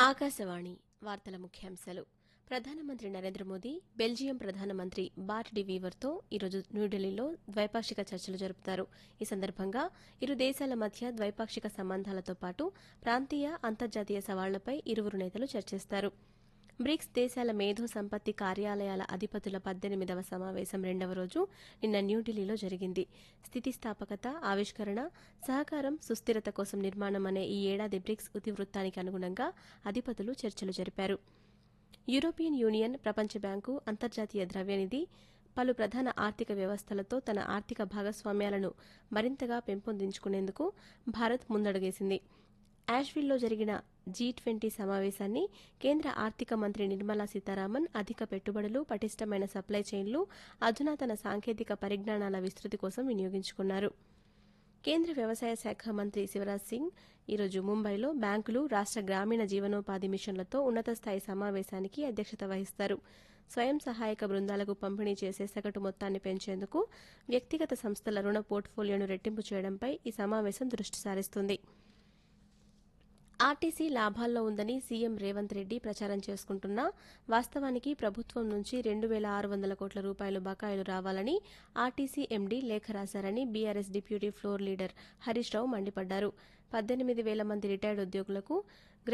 ఆకాశవాణి వార్తల ముఖ్యాంశాలు ప్రధానమంత్రి నరేంద్ర మోదీ బెల్జియం ప్రధానమంత్రి బాట్ డి వీవర్తో ఈరోజు న్యూఢిల్లీలో ద్వైపాక్షిక చర్చలు జరుపుతారు ఈ సందర్భంగా ఇరు దేశాల మధ్య ద్వైపాక్షిక సంబంధాలతో పాటు ప్రాంతీయ అంతర్జాతీయ సవాళ్లపై ఇరువురు నేతలు చర్చిస్తారు బ్రిక్స్ దేశాల మేధో సంపత్తి కార్యాలయాల అధిపతుల పద్దెనిమిదవ సమావేశం రెండవ రోజు నిన్న న్యూఢిల్లీలో జరిగింది స్థితిస్థాపకత ఆవిష్కరణ సహకారం సుస్థిరత కోసం నిర్మాణం అనే ఈ ఏడాది బ్రిక్స్ ఇతివృత్తానికి అనుగుణంగా అధిపతులు చర్చలు జరిపారు యూరోపియన్ యూనియన్ ప్రపంచ బ్యాంకు అంతర్జాతీయ ద్రవ్యనిధి పలు ప్రధాన ఆర్థిక వ్యవస్థలతో తన ఆర్థిక భాగస్వామ్యాలను మరింతగా పెంపొందించుకునేందుకు భారత్ ముందడుగేసింది యాష్విల్లో జరిగిన జీ ట్వంటీ సమావేశాన్ని కేంద్ర ఆర్థిక మంత్రి నిర్మలా సీతారామన్ అధిక పెట్టుబడులు పటిష్టమైన సప్లై చైన్లు అధునాతన సాంకేతిక పరిజ్ఞానాల విస్తృతి కోసం వినియోగించుకున్నారు కేంద్ర వ్యవసాయ శాఖ మంత్రి శివరాజ్ సింగ్ ఈరోజు ముంబైలో బ్యాంకులు రాష్ట గ్రామీణ జీవనోపాధి మిషన్లతో ఉన్నత స్థాయి సమావేశానికి అధ్యక్షత వహిస్తారు స్వయం సహాయక బృందాలకు పంపిణీ చేసే సగటు మొత్తాన్ని పెంచేందుకు వ్యక్తిగత సంస్థల రుణ పోర్ట్ఫోలియోను రెట్టింపు చేయడంపై ఈ సమావేశం దృష్టి సారిస్తుంది ఆర్టీసీ లాభాల్లో ఉందని సీఎం రేవంత్ రెడ్డి ప్రచారం చేసుకుంటున్నా వాస్తవానికి ప్రభుత్వం నుంచి రెండు వేల ఆరు వందల కోట్ల రూపాయలు బకాయిలు రావాలని ఆర్టీసీ ఎండీ లేఖ రాశారని BRS deputy floor leader Harish Rao మండిపడ్డారు పద్దెనిమిది వేల మంది రిటైర్డ్ ఉద్యోగులకు